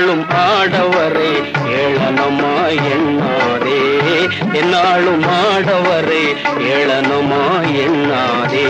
என்னாலும் ஆடவரை ஏளனமா எண்ணாதே என்னாலும் ஆடவரை ஏளனமா எண்ணாதே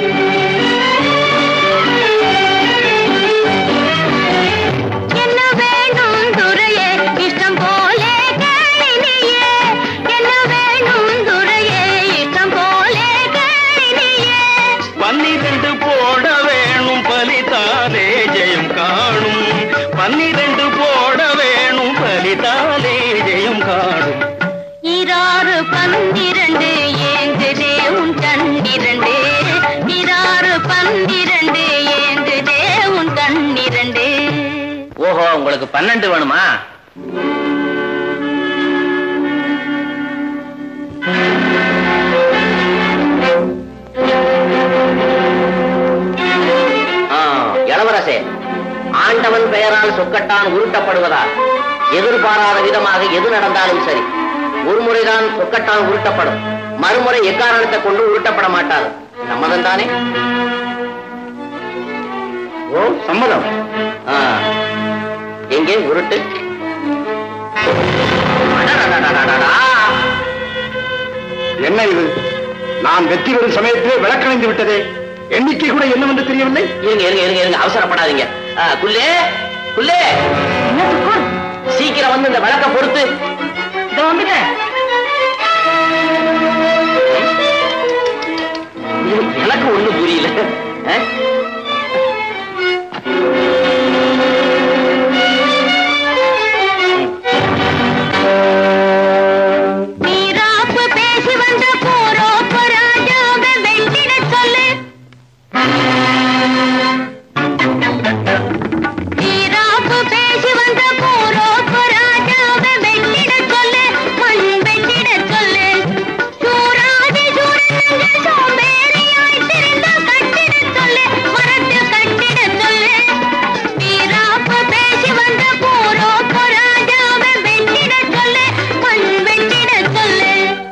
என்ன வேணும் துரையே இஷ்டம் போலே கேளினியே என்ன வேணும் துரையே இஷ்டம் போலே கேளினியே பன்னிரண்டு போட வேணும் பலிதாலே ஜெயம் காணும் பன்னிரண்டு போட வேணும் பலிதாலே ஜெயம் காணும் இராறு பன்னிரண்டு ஏங்குதே உன் கண்ணிரண்டு இராறு பன்னிரண்டு ஏங்குதே உன் கண்ணிரண்டு ஓஹோ உங்களுக்கு பன்னெண்டு வேணுமா ஆ, இளவரசே ஆண்டவன் பெயரால் சொக்கட்டான் உருட்டப்படுவதால் எதிர்பாராத விதமாக எது நடந்தாலும் சரி ஒரு முறைதான் சொக்கட்டான் உருட்டப்படும் மறுமுறை எக்காரணத்தை கொண்டு உருட்டப்பட மாட்டாது சம்மதம் தானே ஓ சம்மதம் ஆ, எங்கே உருட்டு அடடடடடடடா. என்ன இது நான் வெற்றி பெறும் சமயத்திலே விளக்கணைந்து விட்டதே எண்ணிக்கை கூட என்னவென்று தெரியவில்லை இருங்க இருங்க இருங்க இருங்க அவசரப்படாதீங்க ஆ, குள்ளே குள்ளே சீக்கிரம் வந்து இந்த விளக்க பொறுத்து எனக்கு ஒண்ணும் புரியல ஆ? வீராப்பு பேசி வந்த போரோப்பு ராஜாவை வெட்டிடச் சொல்லு வீராப்பு பேசி வந்த போரோப்பு ராஜாவை வெட்டிடச் சொல்லு மண் வெட்டிடச் சொல்லு சூராதி சூரனங்கள் சோம்பேறியாய் திரிந்த கட்டிடச் சொல்லு மரத்தில் கட்டிடச் சொல்லு வீராப்பு பேசி வந்த போரோப்பு ராஜாவை வெட்டிடச் சொல்லு மண் வெட்டிடச் சொல்லு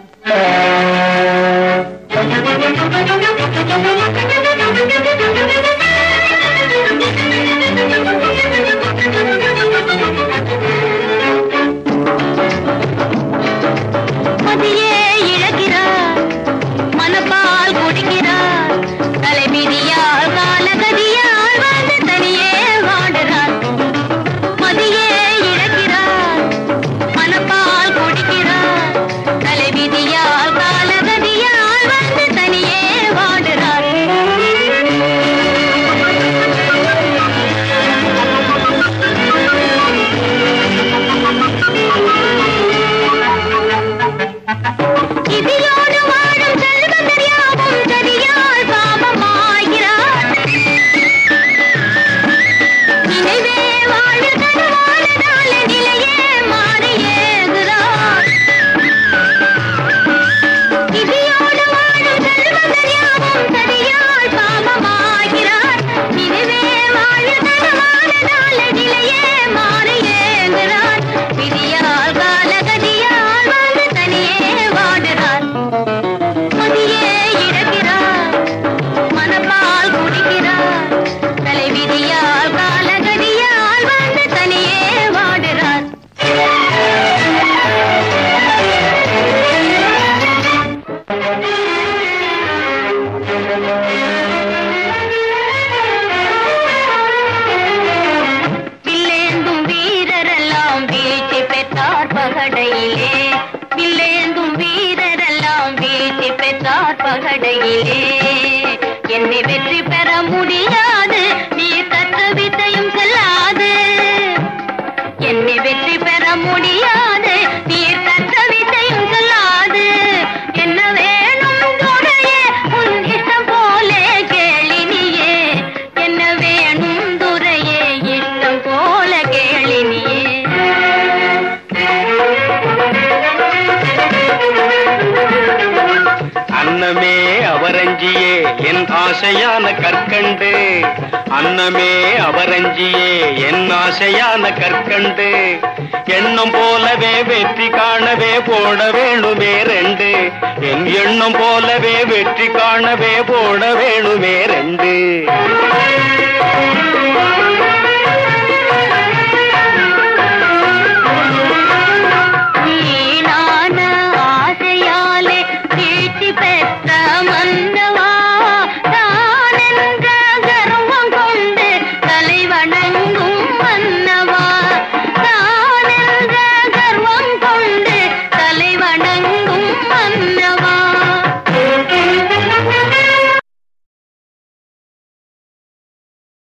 மதியே இழக்கிறார் மனப்பால் குடிக்கிறார் தலைவிதியால் காலகதியால் வந்து தனியே வாடுறார் மதியே இழக்கிறார் மனப்பால் குடிக்கிறார் தலைவிதியால் காலகதியால் வந்து தனியே வாடுறார் இதியோடு வாழும் செல்வந்தர் யாவும் சதியால் பாவமாகிறார் நினைவே வாழ்வு கனவானதால நிலையே மாறி ஏகுறார் இதியோடு வாழும் செல்வந்தர் யாவும் சதியால் பாவமாகிறார் நினைவே வாழ்வு கனவானதால நிலையே மாறி ஏகுறார் விதியால் காலகதியால் வந்து தனியே வாடுறார் மதியே இழக்கிறார் மனப்பால் குடிக்கிறார் தலைவிதியால் காலகதியால் வந்து தனியே வாடுறார் வில்லேந்தும் வீரரெல்லாம் வீழ்ச்சி பெற்றார் பகடையிலே வில்லேந்தும் வீரரெல்லாம் வீழ்ச்சி பெற்றார் பகடையிலே என்னை வெற்றி பெற முடியாது நீ கற்ற வித்தையும் செல்லாது என்னை வெற்றி பெற முடியாது நீ கற்ற வித்தையும் செல்லாது என்ன வேணும் துறையே உன் இஷ்டம் போலே கேளினியே என்ன வேணும் துறையே இஷ்டம் போல கேளினியே அன்னமே அவரஞ்சியே என் ஆசையான கற்கண்டு அன்னமே அவரஞ்சியே என் ஆசையான கற்கண்டு எண்ணம் போலவே வெற்றி காணவே போட வேணுமே ரெண்டு என் எண்ணம் போலவே வெற்றி காணவே போட வேணுமே ரெண்டு